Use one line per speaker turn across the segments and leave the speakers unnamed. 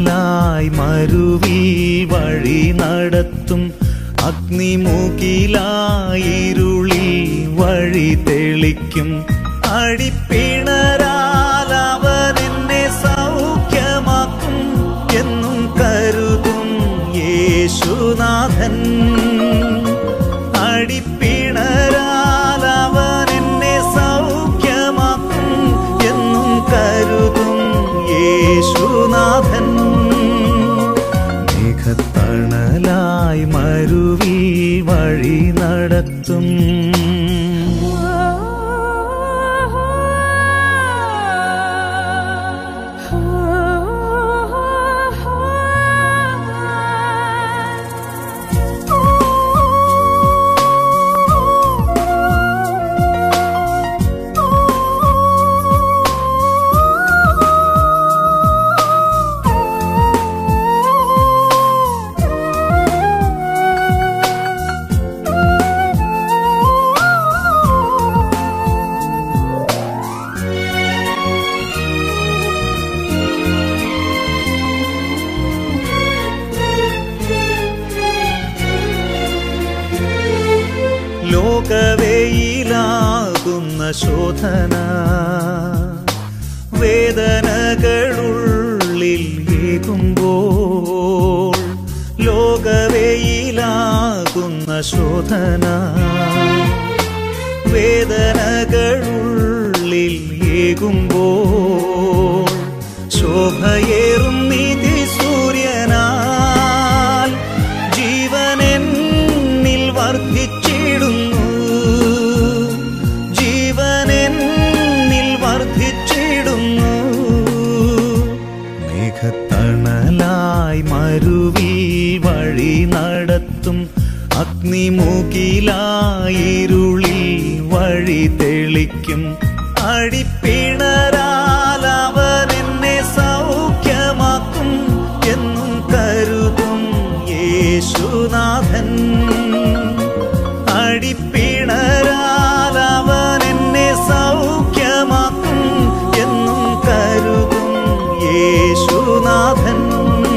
നിഘത്തണലായി മരുവി വഴി നടത്തും അഗ്നിമുകിലായിരുളി വഴി തെളിക്കും അടിപ്പിണരാൽ അവൻ എന്നെ സൗഖ്യമാക്കും എന്നും കരുതും യേശുനാഥൻ അടിപ്പിണരാൽ അവൻ എന്നെ സൗഖ്യമാക്കും എന്നും കരുതും യേശുനാഥൻ മേഘത്തണലായി മരുവി വഴി നടത്തും ലോകവേയിലാകുന്ന ശോധന വേദനകളുള്ളിൽ ഏകുമ്പോൾ ലോകവേയിലാകുന്ന ശോധന വേദനകളുള്ളിൽ ഏകുമ്പോൾ ശോഭയേറും നിധി സൂര്യനാൽ ജീവനെന്നിൽ വർദ്ധിച്ചിടുന്നു ജീവനെന്നിൽ വർദ്ധിച്ചിടുന്നു മേഘത്തണലായി മരുവി വഴി നടത്തും അഗ്നിമുകിലായിരുളി വഴി തെളിക്കും അടിപ്പിണരാൽ അവൻ എന്നെ സൗഖ്യമാക്കും എന്നും കരുതും യേശുനാഥൻ അടിപ്പിണരാൽ അവൻ എന്നെ സൗഖ്യമാക്കും എന്നും കരുതും യേശുനാഥൻ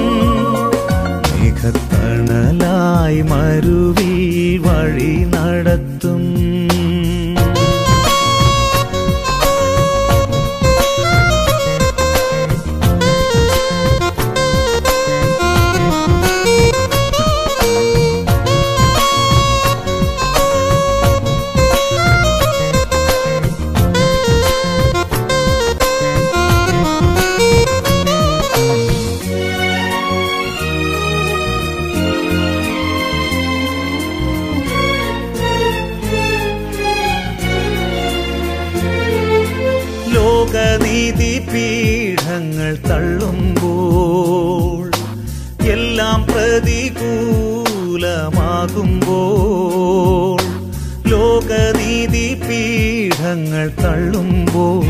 മേഘത്തണലായി മരുവി വഴി നടത്തും ലോകനീതി പീഠങ്ങൾ തള്ളുമ്പോൾ എല്ലാം പ്രതികൂലമാകുമ്പോൾ ലോകനീതി പീഠങ്ങൾ തള്ളുമ്പോൾ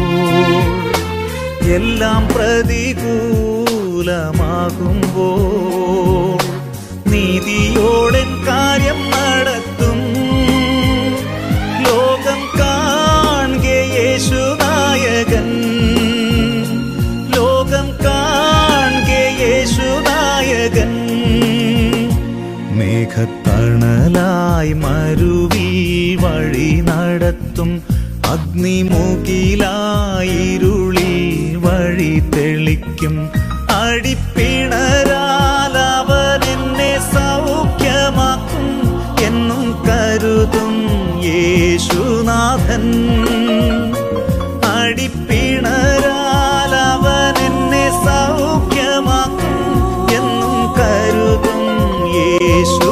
എല്ലാം പ്രതികൂലമാകുമ്പോൾ നീതിയോടെ കാര്യം നടത്തും ലോകം കാൺകെ യേശുനായകൻ ലോകം കാൺകെ യേശുനായകൻ മേഘത്തണലായി മരുവി വഴി നടത്തും അഗ്നിമുകിലായിരുളി വഴി തെളിക്കും അടിപ്പിണരാൽ അവൻ എന്നെ സൗഖ്യമാക്കും എന്നും കരുതും യേശുനാഥൻ അടിപ്പിണരാൽ അവൻ എന്നെ സൗഖ്യമാക്കും എന്നും കരുതും യേശു